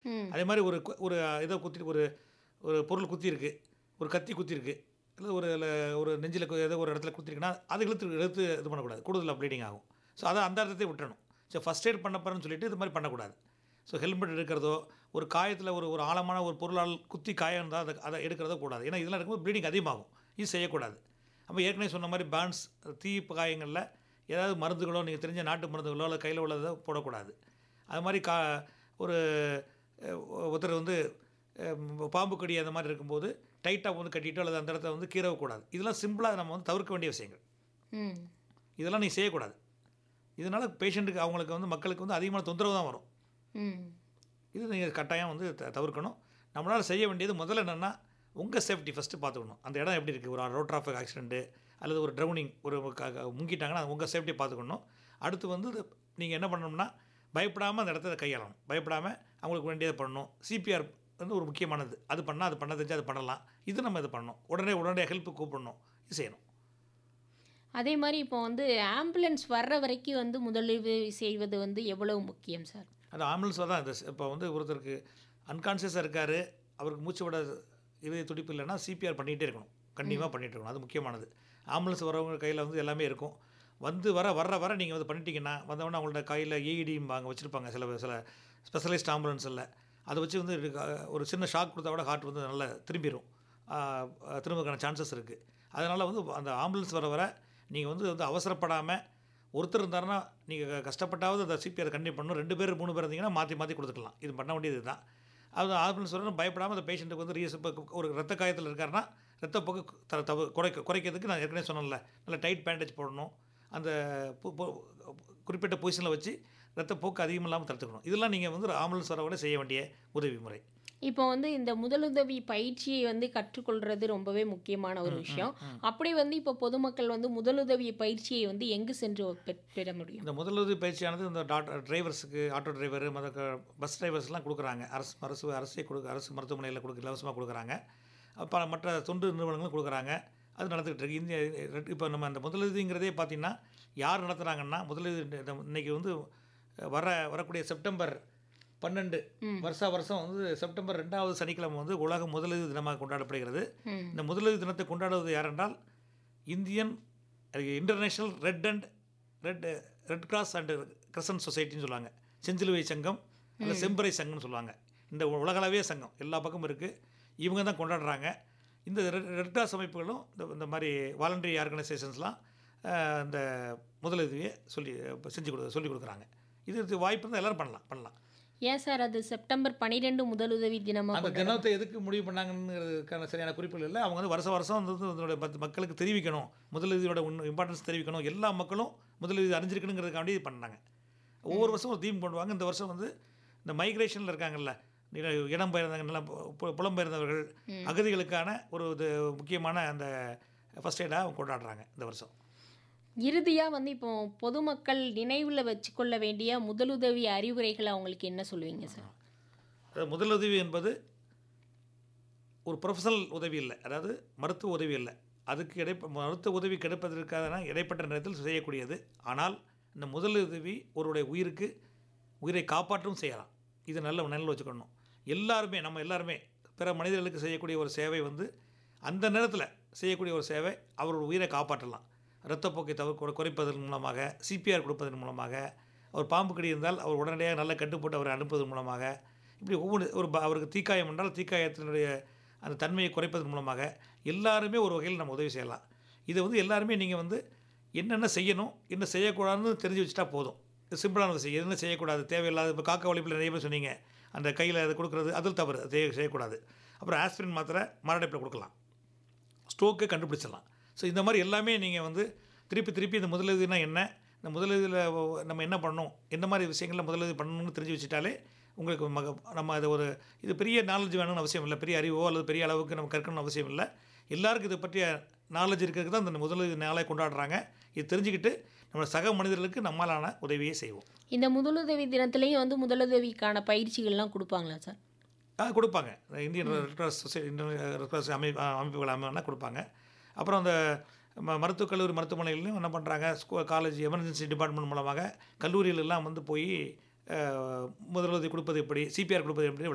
ம் அதே மாதிரி ஒரு கு- ஒரு இதை குத்தி ஒரு ஒரு பொருள் குத்தி இருக்கு ஒரு கத்தி குத்தி இருக்கு இல்லை ஒரு இல்ல ஒரு நெஞ்சில் ஏதோ ஒரு இடத்துல குத்திருக்குன்னா அது இழுத்து இழுத்து இது பண்ணக்கூடாது கூடுதலாக ப்ளீடிங் ஆகும் ஸோ அதை அந்த அர்த்தத்தை விட்டுறணும் ஸோ ஃபஸ்ட் எய்ட் பண்ண போகிறேன்னு சொல்லிட்டு இது மாதிரி பண்ணக்கூடாது ஸோ ஹெல்மெட் எடுக்கிறதோ ஒரு காயத்தில் ஒரு ஒரு ஆழமான ஒரு பொருளால் குத்தி காயம் இருந்தால் அதை அதை எடுக்கிறதோ கூடாது ஏன்னா இதெல்லாம் இருக்கும்போது ப்ளீடிங் அதிகமாகும் இது செய்யக்கூடாது அப்போ ஏற்கனவே சொன்ன மாதிரி பேர்ன்ஸ் தீ காயங்களில் ஏதாவது மருந்துகளோ நீங்கள் தெரிஞ்ச நாட்டு மருந்துகளோ இல்லை கையில் உள்ளதோ போடக்கூடாது அது மாதிரி கா ஒரு அஹ், ஒருத்தர் வந்து அஹ், பாம்பு கடி அந்த மாதிரி இருக்கும்போது டைட்டாக வந்து கட்டிட்டோ அல்லது அந்த இடத்த வந்து கீறக்கூடாது இதெல்லாம் சிம்பிளாக நம்ம வந்து தவிர்க்க வேண்டிய விஷயங்கள் ம் இதெல்லாம் நீ செய்யக்கூடாது இதனால் பேஷண்ட்டுக்கு அவங்களுக்கு வந்து மக்களுக்கு வந்து அதிகமான தொந்தரவு தான் வரும் ம் இது நீங்கள் கட்டாயம் வந்து த- தவிர்க்கணும் நம்மளால் செய்ய வேண்டியது முதல்ல என்னென்னா உங்கள் சேஃப்டி ஃபஸ்ட்டு பார்த்துக்கணும் அந்த இடம் எப்படி இருக்குது ஒரு ரோட் டிராஃபிக் ஆக்சிடென்ட்டு அல்லது ஒரு ட்ரௌனிங் ஒரு க- க- முங்கிட்டாங்கன்னா உங்கள் சேஃப்டி பார்த்துக்கணும் அடுத்து வந்து நீங்கள் என்ன பண்ணணும்னா பயப்படாமல் அந்த இடத்த கையாளணும் பயப்படாமல் அவங்களுக்கு வேண்டியதை பண்ணணும் சிபிஆர் வந்து ஒரு முக்கியமானது அது பண்ணால் அது பண்ண தெரிஞ்சு அது பண்ணலாம் இது நம்ம இது பண்ணணும் உடனே உடனே ஹெல்ப்பு கூப்பிடணும் இது செய்யணும் அதே மாதிரி இப்போ வந்து ஆம்புலன்ஸ் வர்ற வரைக்கும் வந்து முதலுதவி செய்வது வந்து எவ்வளவு முக்கியம் சார் அது ஆம்புலன்ஸ் தான் இது இப்போ வந்து ஒருத்தருக்கு அன்கான்சியஸாக இருக்கார் அவருக்கு மூச்சு விட இதய துடிப்பு இல்லைன்னா சிபிஆர் பண்ணிகிட்டே இருக்கணும் கண்டிப்பாக பண்ணிகிட்டு இருக்கணும் அது முக்கியமானது ஆம்புலன்ஸ் வரவங்க கையில் வந்து எல்லாமே இருக்கும் வந்து வர வர்ற வர நீங்கள் வந்து பண்ணிட்டீங்கன்னா வந்தவொடனே அவங்களோட கையில் ஏஇடிம்பாங்க வச்சுருப்பாங்க சில சில ஸ்பெஷலிஸ்ட் ஆம்புலன்ஸ் இல்லை அதை வச்சு வந்து இதுக்கு, அஹ், ஒரு சின்ன ஷாக் கொடுத்தா கூட ஹார்ட் வந்து நல்லா திரும்பிடும் திரும்பக்கான சான்சஸ் இருக்குது அதனால் வந்து அந்த ஆம்புலன்ஸ் வர வர நீங்கள் வந்து வந்து அவசரப்படாமல் ஒருத்தர் இருந்தாருன்னா நீங்கள் கஷ்டப்பட்டாவது அந்த சிபிஆர் கண்டினியூ பண்ணணும் ரெண்டு பேர் மூணு பேர் இருந்தீங்கன்னா மாற்றி மாற்றி கொடுத்துக்கலாம் இது பண்ண வேண்டியது தான் அது ஆம்புலன்ஸ் வரணும் பயப்படாமல் அந்த பேஷண்ட்டுக்கு வந்து ரீஸ் இப்போ ஒரு ரத்த காயத்தில் இருக்காருன்னா ரத்தப்போக்கு த தவ குறைக்க குறைக்கிறதுக்கு நான் ஏற்கனவே சொன்னேன்ல நல்லா டைட் பேண்டேஜ் போடணும் அந்த பு- பு- குறிப்பிட்ட பொசிஷனில் வச்சு ரத்தப்போக்கு அதிகம் இல்லாமல் தடுத்துக்கணும் இதெல்லாம் நீங்கள் வந்து ஆம்புலன்ஸ் வர செய்ய வேண்டிய உதவி முறை இப்போ வந்து இந்த முதலுதவி பயிற்சியை வந்து கற்றுக்கொள்றது ரொம்பவே முக்கியமான ஒரு விஷயம் அப்படி வந்து இப்போ பொதுமக்கள் வந்து முதலுதவி பயிற்சியை வந்து எங்கு சென்று பெ- பெற முடியும் இந்த முதலுதவி பயிற்சியானது இந்த டாக்டர் டிரைவர்ஸுக்கு ஆட்டோ டிரைவர் மத பஸ் டிரைவர்ஸ்லாம் கொடுக்குறாங்க அரசு அரசு அரசே கொடுக்க அரசு மருத்துவமனையில் கொடுக்க இலவசமாக கொடுக்குறாங்க அப்போ மற்ற தொண்டு நிறுவனங்களும் கொடுக்குறாங்க அது நடந்துகிட்டு இருக்கு இந்திய இப்போ நம்ம அந்த முதலுதவிங்கிறதே பார்த்தீங்கன்னா யார் நடத்துகிறாங்கன்னா முதலுதவி இந்த- இன்னைக்கு வந்து வர வரக்கூடிய செப்டம்பர் பன்னெண்டு வருஷா வருஷம் வந்து செப்டம்பர் ரெண்டாவது சனிக்கிழமை வந்து உலக முதலுதவி தினமாக கொண்டாடப்படுகிறது ம். இந்த முதலுதவி தினத்தை கொண்டாடுவது யாரென்றால் Indian international red and red red cross and crescent சொசைட்டின்னு சொல்லுவாங்க செஞ்சிலுவை சங்கம் இல்லை செம்பறை சங்கம்னு சொல்லுவாங்க இந்த உலகளவே சங்கம் எல்லா பக்கமும் இருக்குது இவங்க தான் கொண்டாடுறாங்க இந்த ரெட் ரெட் கிராஸ் அமைப்புகளும் இந்த இந்த மாதிரி வாலண்டரி ஆர்கனைசேஷன்ஸ்லாம் அஹ், இந்த முதலுதவியை சொல்லி செஞ்சு கொடு சொல்லி கொடுக்குறாங்க இது இது வாய்ப்பு இருந்தால் எல்லோரும் பண்ணலாம் பண்ணலாம் ஏன் சார் அது செப்டம்பர் பன்னிரெண்டு முதலுதவி தினமா அந்த தினத்தை எதுக்கு முடிவு பண்ணாங்கங்கிறதுக்கான சரியான குறிப்புகள் இல்லை அவங்க வந்து வருஷம் வருஷம் வந்து இதனுடைய மத்த- மக்களுக்கு தெரிவிக்கணும் முதலுதவியோட இம்பார்ட்டன்ஸ் தெரிவிக்கணும் எல்லா மக்களும் முதலுதவி அறிஞ்சிருக்கணுங்கிறதுக்காண்டி இது பண்ணாங்க ஒவ்வொரு வருஷம் ஒரு தீம் கொண்டு வாங்க இந்த வருஷம் வந்து இந்த மைக்ரேஷனில் இருக்காங்கல்ல நில- இடம் பெயர்ந்தவங்க நிலம் பு- புலம்பெயர்ந்தவர்கள் அகதிகளுக்கான ஒரு இது முக்கியமான அந்த ஃபஸ்ட் எய்டாக கொண்டாடுறாங்க இந்த வருஷம் இறுதியா வந்து இப்போ பொதுமக்கள் நினைவுல வச்சுக்கொள்ள வேண்டிய முதலுதவி அறிவுரைகளை அவங்களுக்கு என்ன சொல்லுவீங்க சார் அதாவது முதலுதவி என்பது ஒரு ப்ரொஃபஷனல் உதவி இல்லை அதாவது மருத்துவ உதவி இல்லை அதுக்கு இடை மருத்துவ உதவி கிடைப்பதற்கான இடைப்பட்ட நேரத்தில் செய்யக்கூடியது ஆனால் இந்த முதலுதவி ஒருவருடைய உயிருக்கு உயிரை காப்பாற்றவும் செய்யலாம் இது நல்ல நல்ல வச்சுக்கணும் எல்லாருமே நம்ம எல்லாருமே பிற மனிதர்களுக்கு செய்யக்கூடிய ஒரு சேவை வந்து அந்த நேரத்தில் செய்யக்கூடிய ஒரு சேவை அவரோட உயிரை காப்பாற்றலாம் இரத்தப்போக்கை தவிர குறைப்பதன் மூலமாக சிபிஆர் கொடுப்பதன் மூலமாக அவர் பாம்பு கடி இருந்தால் அவர் உடனடியாக நல்ல கட்டுப்போட்டு அவரை அனுப்புவதன் மூலமாக இப்படி ஒவ்வொரு ஒரு ப- அவருக்கு தீக்காயம் என்றால் தீக்காயத்தினுடைய அந்த தன்மையை குறைப்பதன் மூலமாக எல்லாருமே ஒரு வகையில் நம்ம உதவி செய்யலாம் இதை வந்து எல்லாருமே நீங்கள் வந்து என்னென்ன செய்யணும் என்ன செய்யக்கூடாதுன்னு தெரிஞ்சு வச்சுட்டா போதும் இது சிம்பிளான விஷயம் என்ன செய்யக்கூடாது தேவையில்லாத இப்போ காக்கா வலிப்பில் நிறைய பேர் சொன்னீங்க அந்த கையில் அதை கொடுக்குறது அதில் தவறு அது செய்ய- செய்யக்கூடாது அப்புறம் ஆஸ்பிரின் மாத்திரை மாரடைப்பில் கொடுக்கலாம் ஸ்ட்ரோக்கை கண்டுபிடிச்சிடலாம் ஸோ இந்த மாதிரி எல்லாமே நீங்கள் வந்து திருப்பி திருப்பி இந்த முதலுதவினா என்ன இந்த முதலுதவியில் நம்ம என்ன பண்ணணும் எந்த மாதிரி விஷயங்களில் முதலுதவி பண்ணணும்னு தெரிஞ்சு வச்சுட்டாலே உங்களுக்கு மக நம்ம அதை ஒரு இது பெரிய நாலேஜ் வேணும்னு அவசியம் இல்லை பெரிய அறிவோ அல்லது பெரிய அளவுக்கு நம்ம கற்கணும்னு அவசியம் இல்லை எல்லாருக்கும் இதை பற்றிய நாலேஜ் இருக்கிறதுக்கு தான் இந்த முதலுதவி நாளை கொண்டாடுறாங்க இது தெரிஞ்சுக்கிட்டு நம்ம சக மனிதர்களுக்கு நம்மளான உதவியை செய்வோம் இந்த முதலுதவி தினத்துலேயும் வந்து முதலுதவிக்கான பயிற்சிகள்லாம் கொடுப்பாங்களா சார் ஆ கொடுப்பாங்க இந்த Indian red cross society Indian red cross அமை அமைப்புகள் அமைப்புனா கொடுப்பாங்க அப்புறம் அந்த ம மருத்துவக் கல்லூரி மருத்துவமனைகளையும் என்ன பண்ணுறாங்க ஸ்கூ காலேஜ் எமர்ஜென்சி டிபார்ட்மெண்ட் மூலமாக கல்லூரிகளெல்லாம் வந்து போய் அஹ், முதலுதவி கொடுப்பது எப்படி சிபிஆர் கொடுப்பது எப்படி